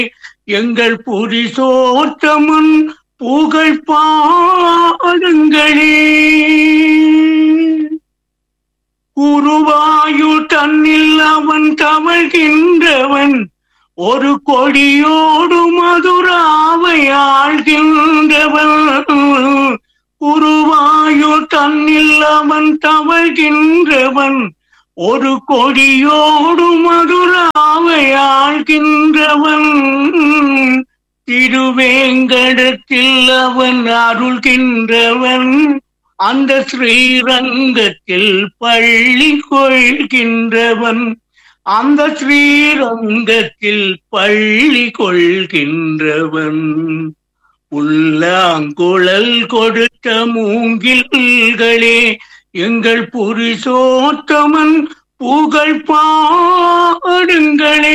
எங்கள் புரிசோத்தமன் புகழ் பாடுங்களே குருவாயு தன்னில் அவன் தவழ்கின்றவன் ஒரு கொடியோடு மதுராவை ஆள்கின்றவன் குருவாயு தன்னில் அவன் தவழ்கின்றவன் ஒரு கொடியோடு மதுராவை ஆள்கின்றவன் திருவேங்கடத்தில் அவன் அருள்கின்றவன் அந்த ஸ்ரீரங்கத்தில் பள்ளி கொள்கின்றவன் அந்த ஸ்ரீரங்கத்தில் பள்ளி கொள்கின்றவன் உள்ளாங்குழல் கொடுத்த மூங்கில்களே எங்கள் புரிசோத்தமன் புகழ் பாடுங்களே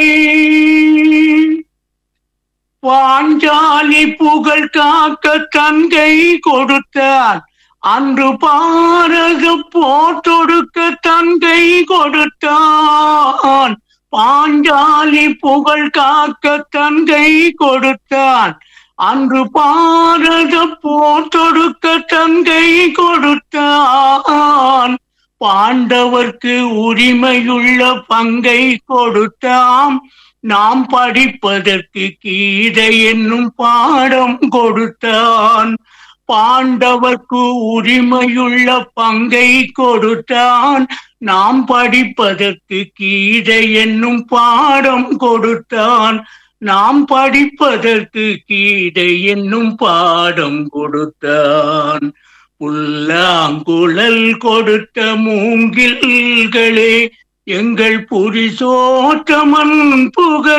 பாஞ்சாலி புகழ் காக்க தங்கை கொடுத்தார் அன்று பாரத போட்டொடுக்க தங்கை கொடுத்தான் பாஞ்சாலி புகழ் காக்க தங்கை கொடுத்தான் அன்று பாரத போட்டொடுக்க தங்கை கொடுத்தான் பாண்டவர்க்கு உரிமையுள்ள பங்கை கொடுத்தாம் நாம் படிப்பதற்கு கீதை என்னும் பாடம் கொடுத்தான் பாண்டவர்க்கு உரிமையுள்ள பங்கை கொடுத்தான் நாம் படிப்பதற்கு கீதை என்னும் பாடம் கொடுத்தான் நாம் படிப்பதற்கு கீதை என்னும் பாடம் கொடுத்தான் புல்லாங்குழல் கொடுத்த மூங்கில்களே எங்கள் புரிசோற்றமன் புகழ்